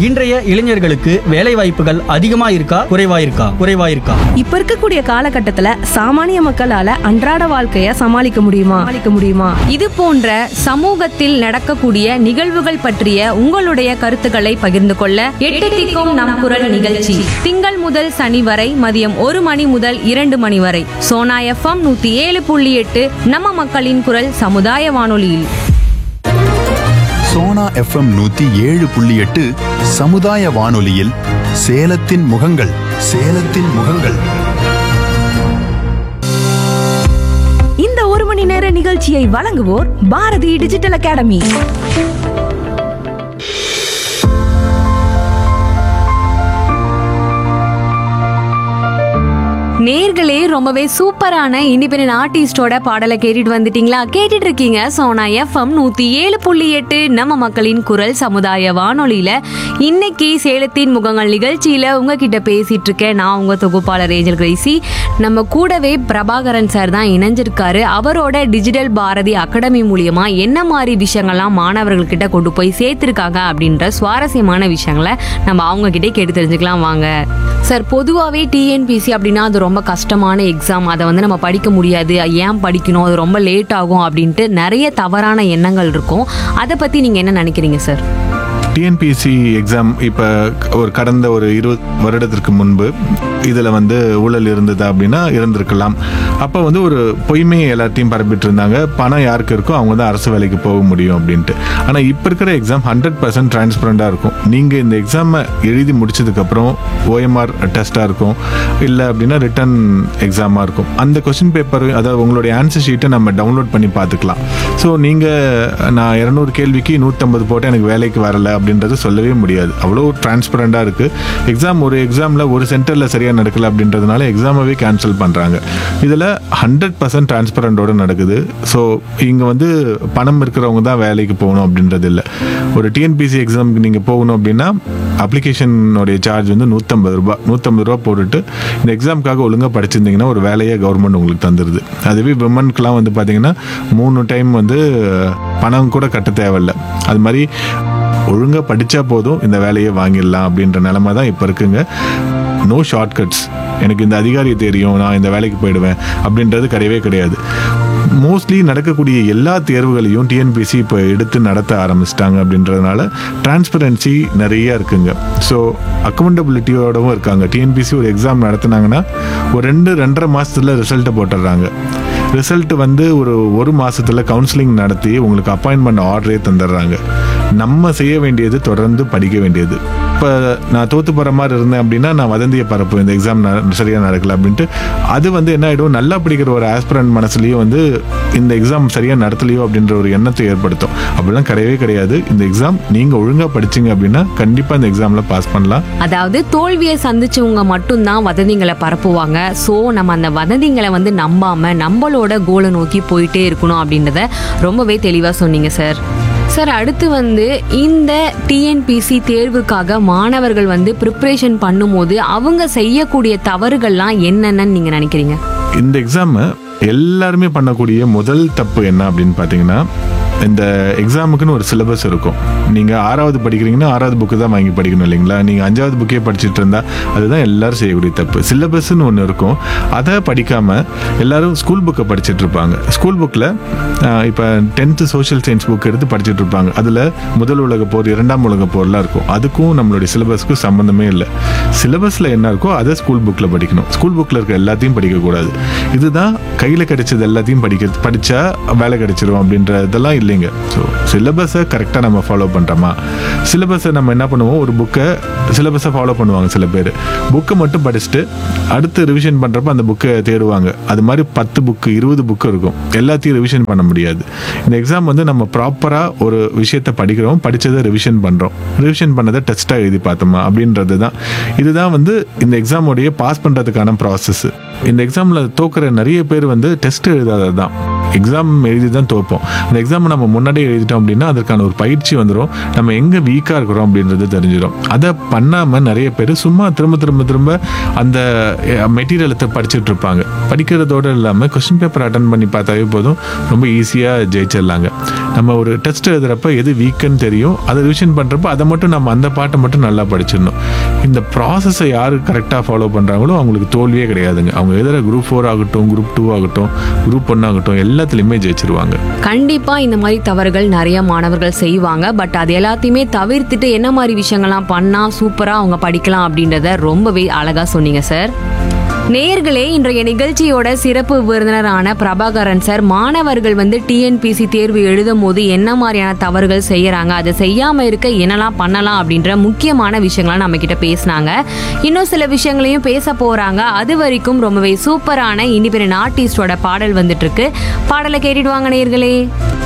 இன்றைய இளைஞர்களுக்கு வேலை வாய்ப்புகள் அதிகமா இருக்கா குறைவா இருக்கா குறைவா இருக்கா இப்ப இருக்கக்கூடிய காலகட்டத்துல சாமானிய மக்களால அன்றாட வாழ்க்கைய சமாளிக்க முடியுமா சமாளிக்க முடியுமா இது போன்ற சமூகத்தில் நடக்கக்கூடிய நிகழ்வுகள் பற்றிய உங்களுடைய கருத்துக்களை பகிர்ந்து கொள்ள எட்டு திக்கும் நம் குரல் நிகழ்ச்சி திங்கள் முதல் சனி வரை மதியம் ஒரு மணி முதல் இரண்டு மணி வரை சோனா எஃப்எம் நூத்தி ஏழு புள்ளி எட்டு நம்ம மக்களின் குரல் சமுதாய வானொலியில் சோனா எஃப்எம் நூத்தி ஏழு புள்ளி எட்டு சமுதாய வானொலியில் சேலத்தின் முகங்கள் சேலத்தின் முகங்கள் இந்த ஒரு மணி நேர நிகழ்ச்சியை வழங்குவோர் பாரதி டிஜிட்டல் அகாடமி நேர்களே ரொம்பவே சூப்பரான இண்டிபெண்டன்ட் ஆர்டிஸ்டோட பாடலை கேட்டுட்டு வந்துட்டீங்களா கேட்டுட்டு இருக்கீங்க சோனா எஃப்எம் நூத்தி ஏழு புள்ளி எட்டு நம்ம மக்களின் குரல் சமுதாய வானொலியில இன்னைக்கு சேலத்தின் முகங்கள் நிகழ்ச்சியில உங்ககிட்ட பேசிட்டு இருக்கேன் நான் உங்க தொகுப்பாளர் ஏஞ்சல் கிரேசி நம்ம கூடவே பிரபாகரன் சார் தான் இணைஞ்சிருக்காரு அவரோட டிஜிட்டல் பாரதி அகாடமி மூலியமா என்ன மாதிரி விஷயங்கள்லாம் மாணவர்கள்கிட்ட கொண்டு போய் சேர்த்திருக்காங்க அப்படின்ற சுவாரஸ்யமான விஷயங்களை நம்ம அவங்க கிட்டே கேட்டு தெரிஞ்சுக்கலாம் வாங்க சார் பொதுவாகவே டிஎன்பிசி அப்படின்னா அது ரொம்ப கஷ்டமான எக்ஸாம் அதை வந்து நம்ம படிக்க முடியாது ஏன் படிக்கணும் அது ரொம்ப லேட் ஆகும் அப்படின்ட்டு நிறைய தவறான எண்ணங்கள் இருக்கும் அதை பற்றி நீங்கள் என்ன நினைக்கிறீங்க சார் டிஎன்பிஎஸ்சி எக்ஸாம் இப்போ ஒரு கடந்த ஒரு இருபது வருடத்திற்கு முன்பு இதில் வந்து ஊழல் இருந்ததா அப்படின்னா இருந்திருக்கலாம் அப்போ வந்து ஒரு பொய்மையை எல்லாத்தையும் பரப்பிட்டு இருந்தாங்க பணம் யாருக்கு இருக்கோ அவங்க தான் அரசு வேலைக்கு போக முடியும் அப்படின்ட்டு ஆனால் இப்போ இருக்கிற எக்ஸாம் ஹண்ட்ரட் பர்சன்ட் டிரான்ஸ்பரண்டாக இருக்கும் நீங்கள் இந்த எக்ஸாமை எழுதி முடிச்சதுக்கப்புறம் ஓஎம்ஆர் டெஸ்ட்டாக இருக்கும் இல்லை அப்படின்னா ரிட்டன் எக்ஸாமாக இருக்கும் அந்த கொஸ்டின் பேப்பர் அதாவது உங்களுடைய ஆன்சர் ஷீட்டை நம்ம டவுன்லோட் பண்ணி பார்த்துக்கலாம் ஸோ நீங்கள் நான் இரநூறு கேள்விக்கு நூற்றம்பது போட்டு எனக்கு வேலைக்கு வரல அப்படின்றது சொல்லவே முடியாது அவ்வளோ டிரான்ஸ்பரண்டாக இருக்குது எக்ஸாம் ஒரு எக்ஸாமில் ஒரு சென்டரில் சரியாக நடக்கல அப்படின்றதுனால எக்ஸாமவே கேன்சல் பண்ணுறாங்க இதில் ஹண்ட்ரட் பர்சன்ட் டிரான்ஸ்பரண்டோடு நடக்குது ஸோ இங்கே வந்து பணம் இருக்கிறவங்க தான் வேலைக்கு போகணும் அப்படின்றது இல்லை ஒரு டிஎன்பிசி எக்ஸாமுக்கு நீங்கள் போகணும் அப்படின்னா அப்ளிகேஷனுடைய சார்ஜ் வந்து நூற்றம்பது ரூபா நூற்றம்பது ரூபா போட்டுட்டு இந்த எக்ஸாமுக்காக ஒழுங்காக படிச்சிருந்தீங்கன்னா ஒரு வேலையை கவர்மெண்ட் உங்களுக்கு தந்துடுது அதுவே விமனுக்குலாம் வந்து பார்த்தீங்கன்னா மூணு டைம் வந்து பணம் கூட கட்ட தேவையில்ல அது மாதிரி ஒழுங்காக படித்தா போதும் இந்த வேலையை வாங்கிடலாம் அப்படின்ற நிலமை தான் இப்போ இருக்குங்க நோ ஷார்ட்கட்ஸ் எனக்கு இந்த அதிகாரியை தெரியும் நான் இந்த வேலைக்கு போயிடுவேன் அப்படின்றது கிடையவே கிடையாது மோஸ்ட்லி நடக்கக்கூடிய எல்லா தேர்வுகளையும் டிஎன்பிசி இப்போ எடுத்து நடத்த ஆரம்பிச்சிட்டாங்க அப்படின்றதுனால டிரான்ஸ்பரன்சி நிறைய இருக்குங்க ஸோ அக்கௌண்டபிலிட்டியோடவும் இருக்காங்க டிஎன்பிசி ஒரு எக்ஸாம் நடத்துனாங்கன்னா ஒரு ரெண்டு ரெண்டரை மாதத்தில் ரிசல்ட்டை போட்டுடுறாங்க ரிசல்ட் வந்து ஒரு ஒரு மாசத்துல கவுன்சிலிங் நடத்தி உங்களுக்கு அப்பாயின்மெண்ட் ஆர்டரே தந்துடுறாங்க நம்ம செய்ய வேண்டியது தொடர்ந்து படிக்க வேண்டியது இப்போ நான் தோத்து போகிற மாதிரி இருந்தேன் அப்படின்னா நான் வதந்தியை பரப்பு இந்த எக்ஸாம் சரியாக நடக்கல அப்படின்ட்டு அது வந்து என்ன ஆகிடும் நல்லா படிக்கிற ஒரு ஆஸ்பிரண்ட் மனசுலையும் வந்து இந்த எக்ஸாம் சரியாக நடத்தலையோ அப்படின்ற ஒரு எண்ணத்தை ஏற்படுத்தும் அப்படிலாம் கிடையவே கிடையாது இந்த எக்ஸாம் நீங்கள் ஒழுங்காக படிச்சீங்க அப்படின்னா கண்டிப்பாக இந்த எக்ஸாமில் பாஸ் பண்ணலாம் அதாவது தோல்வியை சந்திச்சவங்க மட்டும்தான் வதந்திங்களை பரப்புவாங்க ஸோ நம்ம அந்த வதந்திங்களை வந்து நம்பாம நம்மளோட கோலை நோக்கி போயிட்டே இருக்கணும் அப்படின்றத ரொம்பவே தெளிவாக சொன்னீங்க சார் சார் அடுத்து வந்து இந்த டிஎன்பிசி தேர்வுக்காக மாணவர்கள் வந்து ப்ரிப்ரேஷன் பண்ணும்போது அவங்க செய்யக்கூடிய தவறுகள்லாம் என்னென்னு நீங்கள் நினைக்கிறீங்க இந்த எக்ஸாமு எல்லாருமே பண்ணக்கூடிய முதல் தப்பு என்ன அப்படின்னு பார்த்தீங்கன்னா இந்த எக்ஸாமுக்குன்னு ஒரு சிலபஸ் இருக்கும் நீங்கள் ஆறாவது படிக்கிறீங்கன்னா ஆறாவது புக்கு தான் வாங்கி படிக்கணும் இல்லைங்களா நீங்கள் அஞ்சாவது புக்கே படிச்சுட்டு இருந்தா அதுதான் எல்லாரும் செய்யக்கூடிய தப்பு சிலபஸ்ன்னு ஒன்று இருக்கும் அதை படிக்காமல் எல்லாரும் ஸ்கூல் புக்கை படிச்சுட்டு இருப்பாங்க ஸ்கூல் புக்கில் இப்போ டென்த்து சோஷியல் சயின்ஸ் புக் எடுத்து படிச்சுட்டு இருப்பாங்க அதில் முதல் உலக போர் இரண்டாம் உலக போர்லாம் இருக்கும் அதுக்கும் நம்மளுடைய சிலபஸ்க்கும் சம்மந்தமே இல்லை சிலபஸில் என்ன இருக்கோ அதை ஸ்கூல் புக்கில் படிக்கணும் ஸ்கூல் புக்கில் இருக்க எல்லாத்தையும் படிக்கக்கூடாது இதுதான் கையில் கிடைச்சது எல்லாத்தையும் படிக்க படித்தா வேலை கிடைச்சிரும் அப்படின்ற இதெல்லாம் இல்லைங்க ஸோ சிலபஸை கரெக்டாக நம்ம ஃபாலோ பண்ணுறோமா சிலபஸை நம்ம என்ன பண்ணுவோம் ஒரு புக்கை சிலபஸை ஃபாலோ பண்ணுவாங்க சில பேர் புக்கை மட்டும் படிச்சுட்டு அடுத்து ரிவிஷன் பண்ணுறப்ப அந்த புக்கை தேடுவாங்க அது மாதிரி பத்து புக்கு இருபது புக்கு இருக்கும் எல்லாத்தையும் ரிவிஷன் பண்ண முடியாது இந்த எக்ஸாம் வந்து நம்ம ப்ராப்பராக ஒரு விஷயத்தை படிக்கிறோம் படித்ததை ரிவிஷன் பண்ணுறோம் ரிவிஷன் பண்ணதை டெஸ்ட்டாக எழுதி பார்த்தோமா அப்படின்றது தான் இதுதான் வந்து இந்த எக்ஸாமுடைய பாஸ் பண்ணுறதுக்கான ப்ராசஸ் இந்த எக்ஸாமில் தோக்குற நிறைய பேர் வந்து டெஸ்ட் எழுதாதது தான் எக்ஸாம் எழுதி தான் தோப்போம் அந்த எக்ஸாம் நம்ம முன்னாடியே எழுதிட்டோம் அப்படின்னா அதற்கான ஒரு பயிற்சி வந்துடும் நம்ம எங்கே வீக்காக இருக்கிறோம் அப்படின்றது தெரிஞ்சிடும் அதை பண்ணாமல் நிறைய பேர் சும்மா திரும்ப திரும்ப திரும்ப அந்த மெட்டீரியலை படிச்சுட்டு இருப்பாங்க படிக்கிறதோடு இல்லாமல் கொஸ்டின் பேப்பர் அட்டன் பண்ணி பார்த்தாவே போதும் ரொம்ப ஈஸியாக ஜெயிச்சிடலாங்க நம்ம ஒரு டெஸ்ட் எழுதுறப்ப எது வீக்குன்னு தெரியும் அதை ரிவிஷன் பண்ணுறப்ப அதை மட்டும் நம்ம அந்த பாட்டை மட்டும் நல்லா படிச்சிடணும் இந்த ப்ராசஸை யார் கரெக்டாக ஃபாலோ பண்ணுறாங்களோ அவங்களுக்கு தோல்வியே கிடையாதுங்க அவங்க எழுதுகிற குரூப் ஃபோர் ஆகட்டும் குரூப் டூ ஆகட்டும் குரூப் ஒன் ஆகட்டும் எல்லாத்துலேயுமே ஜெயிச்சிருவாங்க கண்டிப்பா இந்த மாதிரி தவறுகள் நிறைய மாணவர்கள் செய்வாங்க பட் அது எல்லாத்தையுமே தவிர்த்துட்டு என்ன மாதிரி விஷயங்கள்லாம் பண்ணா சூப்பரா அவங்க படிக்கலாம் அப்படின்றத ரொம்பவே அழகா சொன்னீங்க சார் நேர்களே இன்றைய நிகழ்ச்சியோட சிறப்பு விருந்தினரான பிரபாகரன் சார் மாணவர்கள் வந்து டிஎன்பிசி தேர்வு எழுதும் போது என்ன மாதிரியான தவறுகள் செய்யறாங்க அதை செய்யாம இருக்க என்னெல்லாம் பண்ணலாம் அப்படின்ற முக்கியமான விஷயங்களை நம்ம கிட்ட பேசினாங்க இன்னும் சில விஷயங்களையும் பேச போறாங்க அது வரைக்கும் ரொம்பவே சூப்பரான இண்டிபெண்டன்ட் ஆர்டிஸ்டோட பாடல் வந்துட்டு இருக்கு பாடலை கேட்டுட்டு வாங்க நேர்களே